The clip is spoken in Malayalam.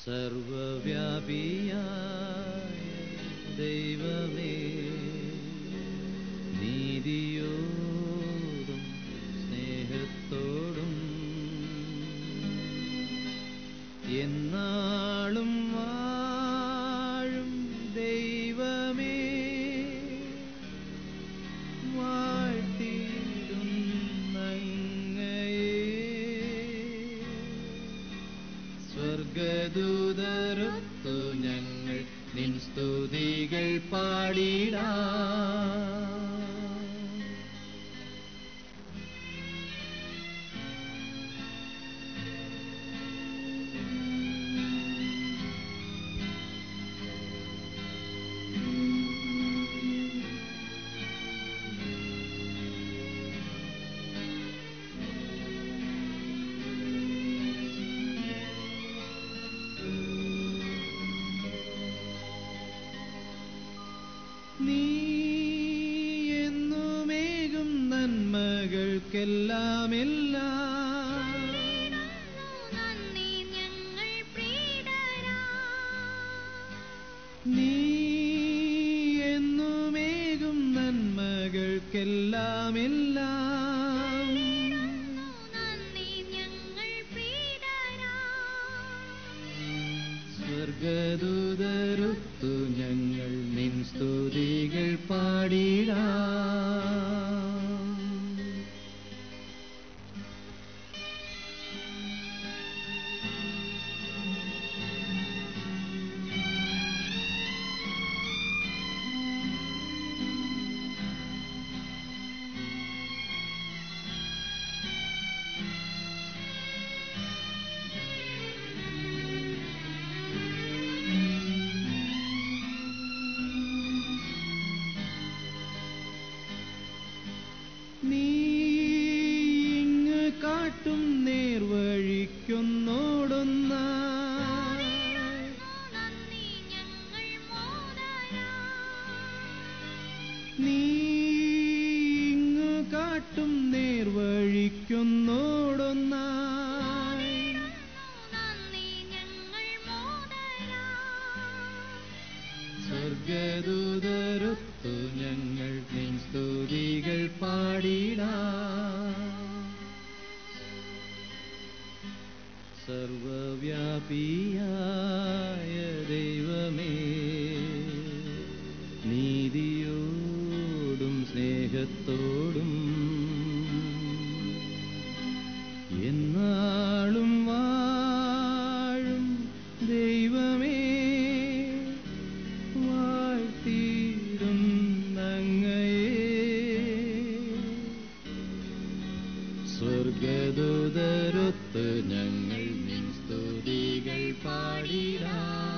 സർവവ്യാപിയായ ദൈവമേ നീതിയോടും സ്നേഹത്തോടും എന്നാളും വാഴും ദൈവമേ വാഴ്ത്തിയിടുന്നങ്ങയെ സ്വർഗദൂതരൊത്തു ഞങ്ങൾ നിൻ സ്തുതികൾ പാടിടാ നീ എന്നുമേകും നന്മകൾക്കെല്ലാമെല്ലാം നന്ദി ഞങ്ങൾ പ്രീതരാ നീ എന്നുമേകും നന്മകൾക്കെല്ലാമെല്ലാം നന്ദി ഞങ്ങൾ പ്രീതരാ സ്വർഗദൂതരുത്തു ഞങ്ങൾ നിൻ സ്തുതികൾ പാടിടാ നീ ഇങ്ങ് കാട്ടും നേർവഴിക്കൊന്നോടൊന്ന നന്ദി ഞങ്ങൾ മോദരാ നീ ഇങ്ങ് കാട്ടും നേർവഴിക്കൊന്നോടൊന്ന നന്ദി ഞങ്ങൾ മോദരാ സ്വർഗദൂതരൊത്തു ഞങ്ങൾ നിൻ സ്തുതികൾ പാടിടാ സർവവ്യാപിയായ ദൈവമേ നീതിയോടും സ്നേഹത്തോടും എന്നാളും വാഴും ദൈവമേ വാഴ്ത്തിയിടുന്നങ്ങയെ സ്വർഗദൂതരൊത്ത് ഞങ്ങൾ നിൻ സ്തുതികൾ പാടിടാം